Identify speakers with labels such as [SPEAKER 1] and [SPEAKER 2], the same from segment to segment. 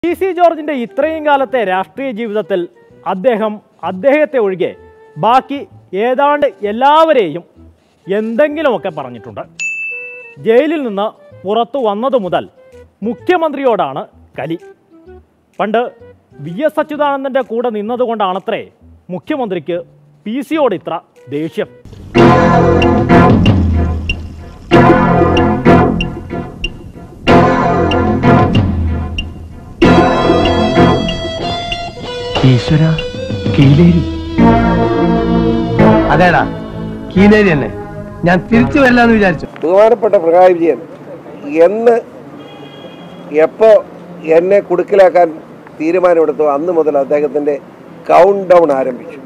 [SPEAKER 1] P C ജോർജിന്റെ ഇത്രയും കാലത്തെ രാഷ്ട്രീയ ജീവിതത്തിൽ അദ്ദേഹം അദ്ദേഹത്തെ ഒഴികെ ബാക്കി ഏതാണ്ട് എല്ലാവരെയും എന്തെങ്കിലുമൊക്കെ പറഞ്ഞിട്ടുണ്ട് ജയിലിൽ നിന്ന് പുറത്തു വന്നതു മുതൽ മുഖ്യമന്ത്രിയോടാണ് കലി പണ്ട് വി എസ് അച്യുതാനന്ദന്റെ കൂടെ നിന്നതുകൊണ്ടാണത്രേ മുഖ്യമന്ത്രിക്ക് പി സിയോട് ഇത്ര ദേഷ്യം
[SPEAKER 2] ഈശ്വര കീലേരി അതേടാ കീലേരി തന്നെ ഞാൻ തിരിച്ചു വരില്ലാന്ന് വിചാരിച്ചു
[SPEAKER 3] ബഹുമാനപ്പെട്ട പിണറായി വിജയൻ എന്ന് എപ്പോ എന്നെ കുടുക്കിലാക്കാൻ തീരുമാനമെടുത്തോ അന്ന് മുതൽ അദ്ദേഹത്തിന്റെ കൗണ്ട് ഡൗൺ ആരംഭിച്ചു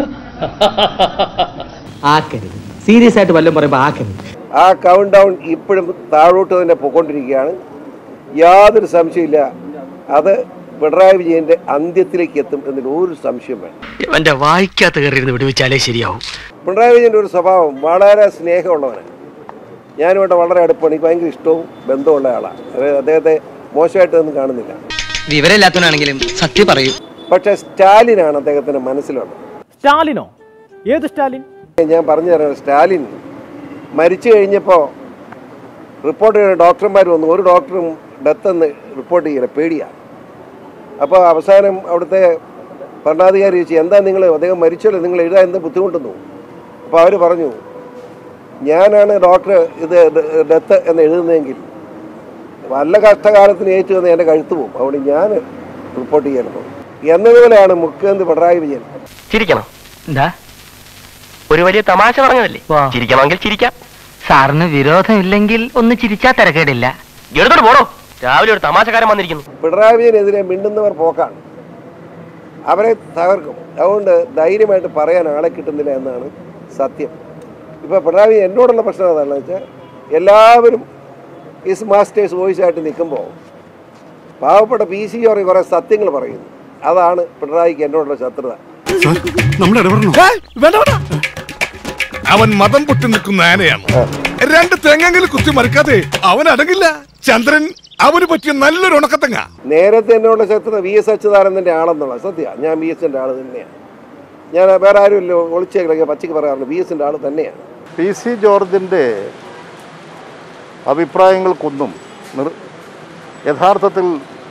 [SPEAKER 4] ആക്കരുത് സീരിയസ് ആയിട്ട് വല്ലതും പറയുമ്പോൾ ആക്കരുത്
[SPEAKER 3] ആ കൗണ്ട് ഡൗൺ ഇപ്പോഴും താഴോട്ട് തന്നെ പോയിക്കൊണ്ടിരിക്കുകയാണ് യാതൊരു സംശയമില്ല അത് പിണറായി വിജയന്റെ അന്ത്യത്തിലേക്ക് എത്തും എന്നതിൽ ഒരു സംശയം വേണം
[SPEAKER 2] എന്റെ വായിക്കാത്ത കയറിയിരുന്ന് വിടുവിച്ചാലേ ശരിയാവും
[SPEAKER 3] പിണറായി വിജയന്റെ ഒരു സ്വഭാവം വളരെ സ്നേഹമുള്ളവനാണ് ഞാനുമായിട്ട് വളരെ അടുപ്പമാണ് എനിക്ക് ഭയങ്കര ഇഷ്ടവും ബന്ധമുള്ള ആളാണ് അതായത് അദ്ദേഹത്തെ മോശമായിട്ടൊന്നും കാണുന്നില്ല
[SPEAKER 2] വിവരമില്ലാത്തവനാണെങ്കിലും സത്യം പറയൂ
[SPEAKER 3] പക്ഷേ സ്റ്റാലിനാണ് അദ്ദേഹത്തിന്റെ മനസ്സിലുള്ളത്
[SPEAKER 1] സ്റ്റാലിനോ ഏത് സ്റ്റാലിൻ
[SPEAKER 3] ഞാൻ പറഞ്ഞു തരാം സ്റ്റാലിൻ മരിച്ചു കഴിഞ്ഞപ്പോൾ റിപ്പോർട്ട് ചെയ്യുന്ന ഡോക്ടർമാർ വന്നു ഒരു ഡോക്ടറും ഡെത്ത് എന്ന് റിപ്പോർട്ട് ചെയ്യില്ല പേടിയാണ് അപ്പോൾ അവസാനം അവിടുത്തെ ഭരണാധികാരി ചോദിച്ചു എന്താ നിങ്ങൾ അദ്ദേഹം മരിച്ചല്ലോ നിങ്ങൾ എഴുതാൻ എന്താ ബുദ്ധിമുട്ടുന്നു അപ്പോൾ അവർ പറഞ്ഞു ഞാനാണ് ഡോക്ടർ ഇത് ഡെത്ത് എന്ന് എഴുതുന്നതെങ്കിൽ വല്ല കഷ്ടകാലത്തിന് ഏറ്റു വന്ന് എൻ്റെ കഴുത്ത് പോകും അതുകൊണ്ട് ഞാൻ റിപ്പോർട്ട് ചെയ്യാനുള്ളൂ എന്നതുപോലെയാണ് മുഖ്യമന്ത്രി പിണറായി വിജയൻ
[SPEAKER 2] ചിരിക്കണം എന്താ ഒരു വലിയ തമാശ പറഞ്ഞതല്ലേ ചിരിക്കണമെങ്കിൽ ചിരിക്കാം സാറിന് വിരോധമില്ലെങ്കിൽ ഒന്ന് ചിരിച്ചാ തിരക്കേടില്ല എടുത്തോട്ട് പോടോ രാവിലെ ഒരു തമാശക്കാരൻ വന്നിരിക്കുന്നു
[SPEAKER 3] പിണറായി വിജയനെതിരെ മിണ്ടുന്നവർ പോക്കാണ് അവരെ തകർക്കും അതുകൊണ്ട് ധൈര്യമായിട്ട് പറയാൻ ആളെ കിട്ടുന്നില്ല എന്നാണ് സത്യം ഇപ്പോൾ പിണറായി വിജയൻ എന്നോടുള്ള പ്രശ്നം എന്താണെന്ന് വെച്ചാൽ എല്ലാവരും ഇസ് മാസ്റ്റേഴ്സ് വോയിസ് ആയിട്ട് നിൽക്കുമ്പോൾ പാവപ്പെട്ട പി സി ജോറി കുറേ സത്യങ്ങൾ പറയുന്നു അതാണ് പിണറായിക്ക് എന്നോടുള്ള ശത്രുത
[SPEAKER 5] അവൻ മതം പൊട്ടി നിൽക്കുന്ന ആനയാണ് രണ്ട് തെങ്ങെങ്കിലും കുത്തി മറിക്കാതെ അവൻ അടങ്ങില്ല ചന്ദ്രൻ അവന് പറ്റിയ നല്ലൊരു ഉണക്കത്തങ്ങ
[SPEAKER 3] നേരത്തെ എന്നോടുള്ള ശത്രുത വി എസ് അച്യുതാനന്ദൻ്റെ ആളെന്നുള്ള സത്യമാണ് ഞാൻ വി എസിൻ്റെ ആൾ തന്നെയാണ് ഞാൻ വേറെ ആരുമില്ല ഒളിച്ചേക്കിലൊക്കെ പച്ചയ്ക്ക് പറയാറുണ്ട് വി എസിൻ്റെ ആൾ തന്നെയാണ്
[SPEAKER 6] പി സി ജോർജിൻ്റെ അഭിപ്രായങ്ങൾക്കൊന്നും നിർ യഥാർത്ഥത്തിൽ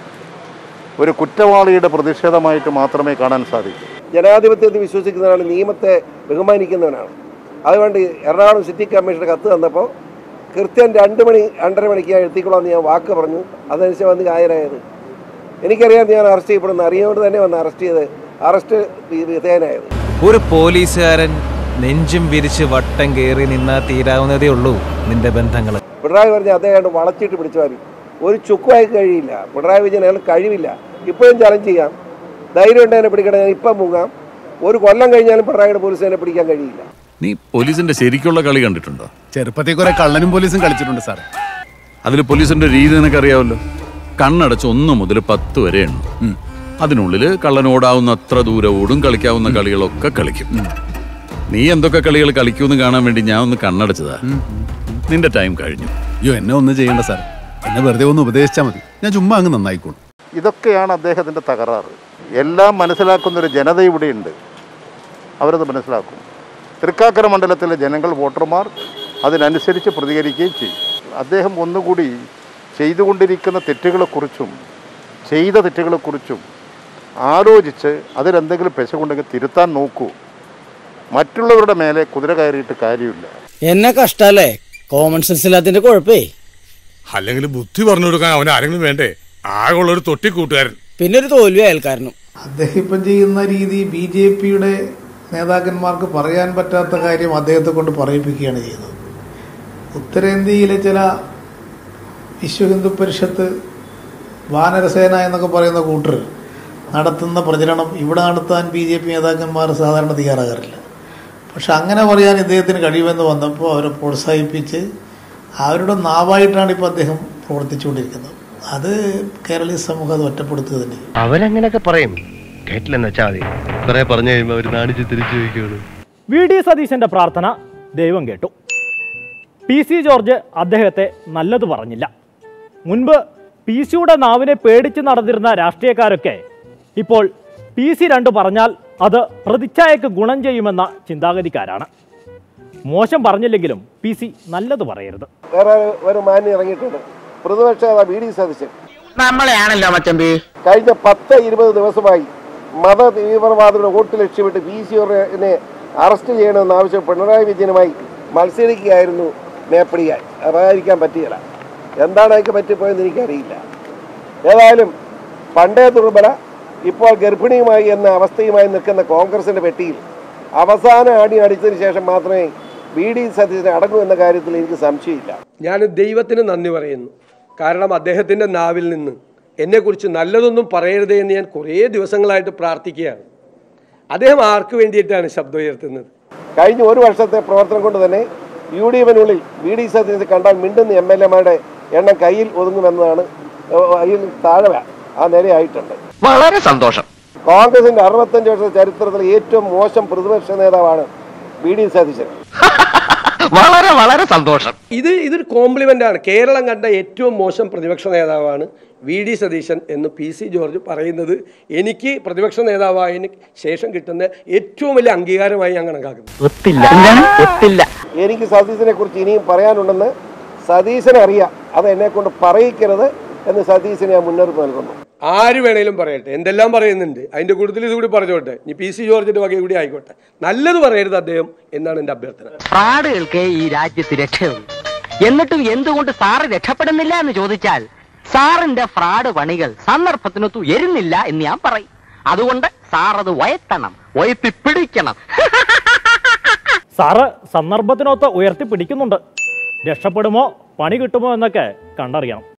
[SPEAKER 6] ഒരു കുറ്റവാളിയുടെ പ്രതിഷേധമായിട്ട് മാത്രമേ കാണാൻ സാധിക്കൂ
[SPEAKER 3] ജനാധിപത്യത്തിൽ വിശ്വസിക്കുന്നവനാണ് നിയമത്തെ ബഹുമാനിക്കുന്നവനാണ് അതുകൊണ്ട് എറണാകുളം സിറ്റി കമ്മീഷണർ കത്ത് തന്നപ്പോൾ കൃത്യം രണ്ട് മണി രണ്ടര മണിക്ക് ഞാൻ എത്തിക്കൊള്ളാമെന്ന് ഞാൻ വാക്ക് പറഞ്ഞു അതനുസരിച്ച് വന്ന് ഹാജരായത് എനിക്കറിയാം ഞാൻ അറസ്റ്റ് ചെയ്യപ്പെടുന്ന അറിയുകൊണ്ട് തന്നെ വന്ന് അറസ്റ്റ് ചെയ്ത് അറസ്റ്റ് വിധേയനായത്
[SPEAKER 7] ഒരു പോലീസുകാരൻ നെഞ്ചും വിരിച്ച് വട്ടം കയറി നിന്നാ തീരാവുന്നതേ ഉള്ളൂ നിന്റെ ബന്ധങ്ങൾ
[SPEAKER 3] പിണറായി പറഞ്ഞ അദ്ദേഹം വളച്ചിട്ട് പിടിച്ചു വാരി ഒരു ചുക്കുമായി കഴിയില്ല പിണറായി വിജയൻ അയാൾ കഴിവില്ല ഇപ്പോഴും ചലഞ്ച് ചെയ്യാം ധൈര്യം ഉണ്ട് എന്നെ പിടിക്കണം ഞാൻ ഇപ്പം മുങ്ങാം ഒരു കൊല്ലം കഴിഞ്ഞാലും പിണറായിയുടെ പോലീസ് എന്നെ പിടിക്കാൻ കഴിയില്ല
[SPEAKER 8] നീ പോലീസിന്റെ ശരിക്കുള്ള കളി കണ്ടിട്ടുണ്ടോ
[SPEAKER 5] ചെറുപ്പത്തിൽ കുറെ കള്ളനും പോലീസും കളിച്ചിട്ടുണ്ട് സാർ
[SPEAKER 8] അതിൽ പോലീസിന്റെ രീതി നിനക്കറിയാവല്ലോ കണ്ണടച്ച് ഒന്ന് മുതൽ പത്ത് വരെ എണ്ണും അതിനുള്ളിൽ കള്ളൻ ഓടാവുന്ന അത്ര ദൂരം ഓടും കളിക്കാവുന്ന കളികളൊക്കെ കളിക്കും നീ എന്തൊക്കെ കളികൾ കളിക്കുമെന്ന് കാണാൻ വേണ്ടി ഞാൻ ഒന്ന് കണ്ണടച്ചതാ നിന്റെ ടൈം കഴിഞ്ഞു
[SPEAKER 5] അയ്യോ എന്നെ ഒന്നും ചെയ്യണ്ട സാർ എന്നെ വെറുതെ ഒന്ന് ഉപദേശിച്ചാൽ മതി ഞാൻ ചുമ്മാ അങ്ങ് നന്നായിക്കോളും
[SPEAKER 6] ഇതൊക്കെയാണ് അദ്ദേഹത്തിൻ്റെ തകരാറ് എല്ലാം മനസ്സിലാക്കുന്നൊരു ജനത ഇവിടെയുണ്ട് അവരത് മനസ്സിലാക്കും തൃക്കാക്കര മണ്ഡലത്തിലെ ജനങ്ങൾ വോട്ടർമാർ അതിനനുസരിച്ച് പ്രതികരിക്കുകയും ചെയ്യും അദ്ദേഹം ഒന്നുകൂടി ചെയ്തുകൊണ്ടിരിക്കുന്ന തെറ്റുകളെക്കുറിച്ചും ചെയ്ത തെറ്റുകളെക്കുറിച്ചും ആലോചിച്ച് അതിലെന്തെങ്കിലും പെശകുണ്ടെങ്കിൽ തിരുത്താൻ നോക്കൂ മറ്റുള്ളവരുടെ മേലെ കുതിര കയറിയിട്ട് കാര്യമില്ല
[SPEAKER 4] എന്നെ കഷ്ടല്ലേ കോമൺ സെൻസ് ഇല്ലാത്തതിന്റെ കുഴപ്പേ
[SPEAKER 5] അല്ലെങ്കിൽ ബുദ്ധി പറഞ്ഞു കൊടുക്കാൻ അവൻ ആരെങ്കിലും വേണ്ടേ ആകെയുള്ള ഒരു തൊട്ടി കൂട്ടുകാരൻ
[SPEAKER 4] പിന്നെ ഒരു തോൽവി അയൽക്കാരനും
[SPEAKER 9] അദ്ദേഹം ഇപ്പം ചെയ്യുന്ന രീതി ബി ജെ പിയുടെ നേതാക്കന്മാർക്ക് പറയാൻ പറ്റാത്ത കാര്യം അദ്ദേഹത്തെ കൊണ്ട് പറയിപ്പിക്കുകയാണ് ചെയ്യുന്നത് ഉത്തരേന്ത്യയിലെ ചില വിശ്വ ഹിന്ദു പരിഷത്ത് വാനരസേന എന്നൊക്കെ പറയുന്ന കൂട്ടർ നടത്തുന്ന പ്രചരണം ഇവിടെ നടത്താൻ ബി ജെ പി നേതാക്കന്മാർ സാധാരണ തയ്യാറാകാറില്ല പക്ഷെ അങ്ങനെ പറയാൻ ഇദ്ദേഹത്തിന് കഴിയുമെന്ന് വന്നപ്പോൾ അവരെ പ്രോത്സാഹിപ്പിച്ച് അവരുടെ നാവായിട്ടാണ് ഇപ്പോൾ അദ്ദേഹം പ്രവർത്തിച്ചുകൊണ്ടിരിക്കുന്നത് അത് കേരളീയ സമൂഹം അത് ഒറ്റപ്പെടുത്തുക തന്നെ ചെയ്യും.
[SPEAKER 2] അവരങ്ങനെയൊക്കെ പറയും കേട്ടില്ലെന്ന് വെച്ചാൽ മതി കുറെ പറഞ്ഞു കഴിയുമ്പോൾ അവർ നാണിച്ച് തിരിച്ചു ചോദിക്കുള്ളൂ
[SPEAKER 1] വി ഡി സതീശന്റെ പ്രാർത്ഥന ദൈവം കേട്ടു പി സി ജോർജ് അദ്ദേഹത്തെ നല്ലത് പറഞ്ഞില്ല മുൻപ് പി സിയുടെ നാവിനെ പേടിച്ച് നടന്നിരുന്ന രാഷ്ട്രീയക്കാരൊക്കെ ഇപ്പോൾ പി സി രണ്ട് പറഞ്ഞാൽ അത് പ്രതിച്ഛായക്ക് ഗുണം ചെയ്യുമെന്ന ചിന്താഗതിക്കാരാണ് മോശം പറഞ്ഞില്ലെങ്കിലും പി സി നല്ലത് പറയരുത്
[SPEAKER 3] വേറെ ഒരു മാന്യം ഇറങ്ങിയിട്ടുണ്ട് പ്രതിപക്ഷ നേതാവ് വി ഡി സതീശൻ
[SPEAKER 2] നമ്മളെയാണല്ലോ മച്ചമ്പി
[SPEAKER 3] കഴിഞ്ഞ പത്ത് ഇരുപത് ദിവസമായി മത തീവ്രവാദികളുടെ വോട്ട് ലക്ഷ്യമിട്ട് പി സി നെ അറസ്റ്റ് ചെയ്യണമെന്ന് ആവശ്യം പിണറായി വിജയനുമായി മത്സരിക്കുകയായിരുന്നു മേപ്പടിയായി അതായിരിക്കാൻ പറ്റിയില്ല എന്താണ് അതിക്ക് പറ്റിപ്പോയെന്ന് എനിക്കറിയില്ല ഏതായാലും പണ്ടേ ദുർബല ഇപ്പോൾ ഗർഭിണിയുമായി എന്ന അവസ്ഥയുമായി നിൽക്കുന്ന കോൺഗ്രസിന്റെ പെട്ടിയിൽ അവസാന അടി അടിച്ചതിന് ശേഷം മാത്രമേ വി ഡി സതീശൻ അടങ്ങൂ എന്ന കാര്യത്തിൽ എനിക്ക് സംശയമില്ല
[SPEAKER 10] ഞാൻ ദൈവത്തിന് നന്ദി പറയുന്നു കാരണം അദ്ദേഹത്തിൻ്റെ നാവിൽ നിന്ന് എന്നെക്കുറിച്ച് നല്ലതൊന്നും പറയരുതേ എന്ന് ഞാൻ കുറേ ദിവസങ്ങളായിട്ട് പ്രാർത്ഥിക്കുകയാണ് അദ്ദേഹം ആർക്ക് വേണ്ടിയിട്ടാണ് ശബ്ദം ഉയർത്തുന്നത്
[SPEAKER 3] കഴിഞ്ഞ ഒരു വർഷത്തെ പ്രവർത്തനം കൊണ്ട് തന്നെ യു ഡി എഫിനുള്ളിൽ വി ഡി സതീശൻ കണ്ടാൽ മിണ്ടുന്ന എം എൽ എമാരുടെ എണ്ണം കയ്യിൽ ഒതുങ്ങുമെന്നതാണ് ഏഹ്, കയ്യിൽ താഴെ ആ നിലയായിട്ടുണ്ട്
[SPEAKER 2] വളരെ സന്തോഷം
[SPEAKER 3] കോൺഗ്രസിന്റെ അറുപത്തഞ്ച് വർഷ ചരിത്രത്തിലെ ഏറ്റവും മോശം പ്രതിപക്ഷ നേതാവാണ് വി ഡി സതീശൻ
[SPEAKER 2] വളരെ വളരെ സന്തോഷം
[SPEAKER 10] ഇത് ഇതൊരു കോംപ്ലിമെന്റ് ആണ് കേരളം കണ്ട ഏറ്റവും മോശം പ്രതിപക്ഷ നേതാവാണ് വി ഡി സതീശൻ എന്ന് പി സി ജോർജ് പറയുന്നത് എനിക്ക് പ്രതിപക്ഷ നേതാവായതിന് ശേഷം കിട്ടുന്ന ഏറ്റവും വലിയ അംഗീകാരമായി ഞാൻ കണക്കാക്കുന്നു
[SPEAKER 2] ഒത്തില്ല ഒത്തില്ല
[SPEAKER 3] എനിക്ക് സതീശനെ കുറിച്ച് ഇനിയും പറയാനുണ്ടെന്ന് സതീശനെ അറിയാം അത് എന്നെ കൊണ്ട് പറയിക്കരുത് എന്ന് സതീശന് ഞാൻ മുന്നറിയിപ്പ് നൽകുന്നു
[SPEAKER 10] ആര് വേണേലും പറയട്ടെ എന്തെല്ലാം പറയുന്നുണ്ട് അതിന്റെ കൂട്ടത്തിൽ ഇത് കൂടി പറഞ്ഞോട്ടെ ഇനി പി സി ജോർജിന്റെ വക കൂടി ആയിക്കോട്ടെ നല്ലത് പറയരുത് അദ്ദേഹം എന്നാണ് എൻ്റെ അഭ്യർത്ഥന
[SPEAKER 2] ഫ്രാഡുകൾക്ക് ഈ രാജ്യത്ത് രക്ഷയുള്ളൂ എന്നിട്ടും എന്തുകൊണ്ട് സാറ് രക്ഷപ്പെടുന്നില്ല എന്ന് ചോദിച്ചാൽ സാറിന്റെ ഫ്രാഡ് പണികൾ സന്ദർഭത്തിനൊത്തു എരുന്നില്ല എന്ന് ഞാൻ പറയും അതുകൊണ്ട് സാർ അത് വയത്തണം വയത്തി പിടിക്കണം
[SPEAKER 1] സാറ് സന്ദർഭത്തിനൊത്ത് ഉയർത്തി പിടിക്കുന്നുണ്ട് രക്ഷപ്പെടുമോ പണി കിട്ടുമോ എന്നൊക്കെ കണ്ടറിയണം